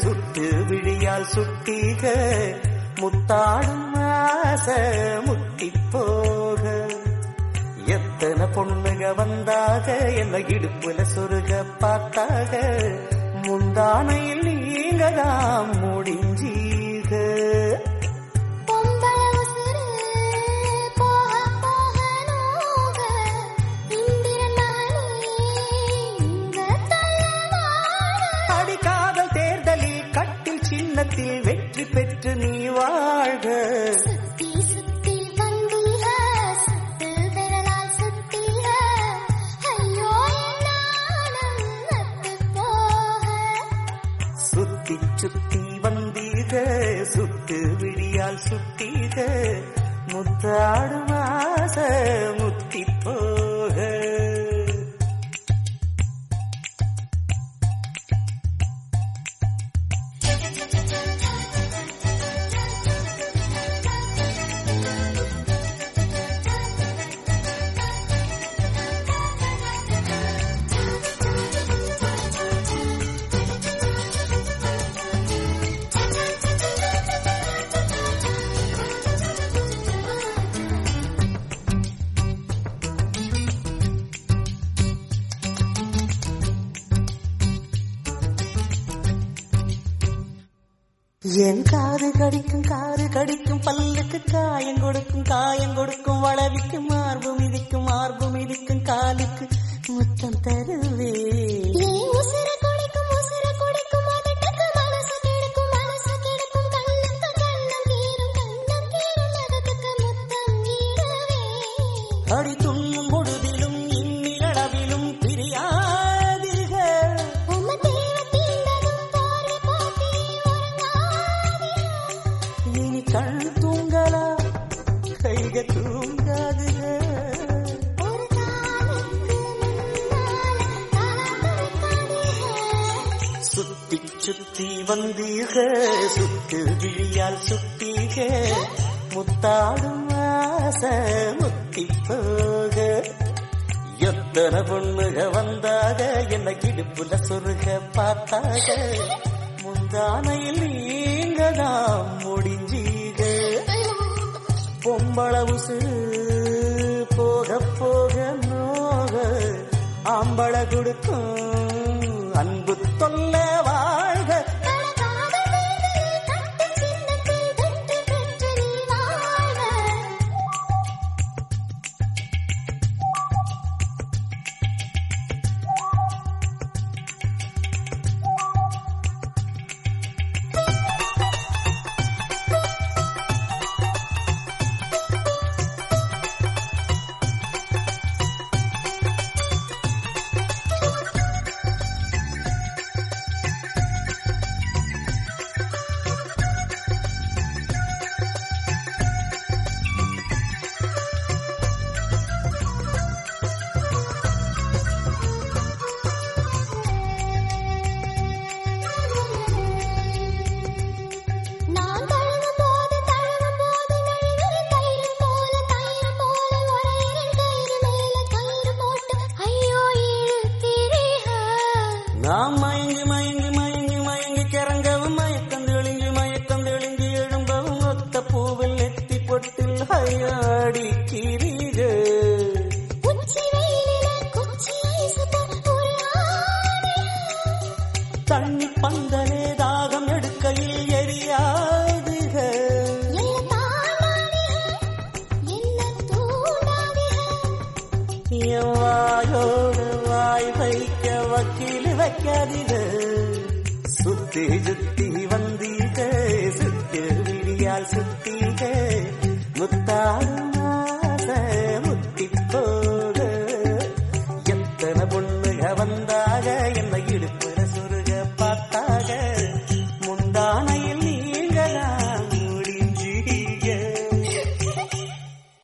சுட்டு விழியால் சுட்டீக முத்தாடும் ஆசை முத்தி போக எத்தனை பொண்ணுக வந்தாக என்ன இடுப்புல சொருக பார்த்தாக முந்தானையில் நீங்க தான் முடிஞ்சீக பொம்பள உசுரு போக போக நோக இந்திரன் மகனே இங்க தள்ளவாழ அடிக்காதல் தேர்தலில் கட்டில் சின்னத்தில் வெற்றி பெற்று நீ வாழ்க சுத்தி சுத்தி வந்தீக சுத்து விரலால் சுத்தீக ஐயோ என்னாலும் நத்து போக சுத்தி சுத்தி வந்தீக சுட்டு விழியால் சுட்டீக முத்தாடும் ஆசை முத்தி போக என் காது கடிக்கும் காது கடிக்கும் பல்லுக்கு காயம் கொடுக்கும் காயம் கொடுக்கும் வளவிக்கும் மார்பு மிதிக்கும் மார்பு மிதிக்கும் காலுக்கு முத்தம் தருவே நீ உசுர குடிக்கும் உசுர குடிக்கும் அதட்டுக்கு மனசு கெடுக்கும் மனசு கெடுக்கும் கண்ணுக்கு கண்ணம் கீரும் கண்ணம் கீரும் நகத்துக்கு முத்தம் நீடுவே அடி துண்ணும் பொழுதிலும் இன்னிகளவிலும் பிரியாதீர்கள் உம்ம தேவ தீண்டதும் போர்வை போத்தி உறங்காதீர்கள் இனி கண் தூங்கலா கைக தூங்காதுகள் ஒரு காலுக்கு முன்னால காலத்துவைக்காதீர்கள் சுத்தி சுத்தி வந்தீக சுத்து விழியால் சுத்தீக முத்தாடும் ஆசை முத்தி போக எத்தனை பொண்ணுக வந்தாக என்ன இடுப்புல சொருக பார்த்தாக முந்தானையில் நீங்க தான் முடிஞ்சீக பொம்பள உசுறு போக போக நோக ஆம்பள கொடுக்கும் அன்பு தொல்ல வாழ்க அழகாக தேர்தலில் கட்டு சின்னத்தில் வெற்றி பெற்று நீ வாழ்க நான் தழுவும் போது தழுவும் போது நழுவில் கயிறு போல கயிறு போல ஒரையிறன் கயிறு மேல கயிறு போட்டு ஐயோ இழுத்தீரீக நாம் மயங்கி மயங்கி மயங்கி மயங்கி கிறங்கவும் மயக்கம் தெளிஞ்சு மயக்கம் தெளிஞ்சு எழும்பவும் ஒத்த பூவில் எத்தி பொட்டில் ஹையாடி கிரீக உச்சி வெயிலில குச்சி ஐசு போல ஒரு ஆடிய தண்ணி பந்தலே தாகம் எடுக்கையில் எரியாதுக என்ன தாண்டாடிய என்ன தூண்டாடிய என் வாயோடு வாய் வைக்க வக்கீல் வைக்காதீக சுத்தி சுத்தி வந்தீக சுத்து விழியால் சுத்தீக முத்தாடு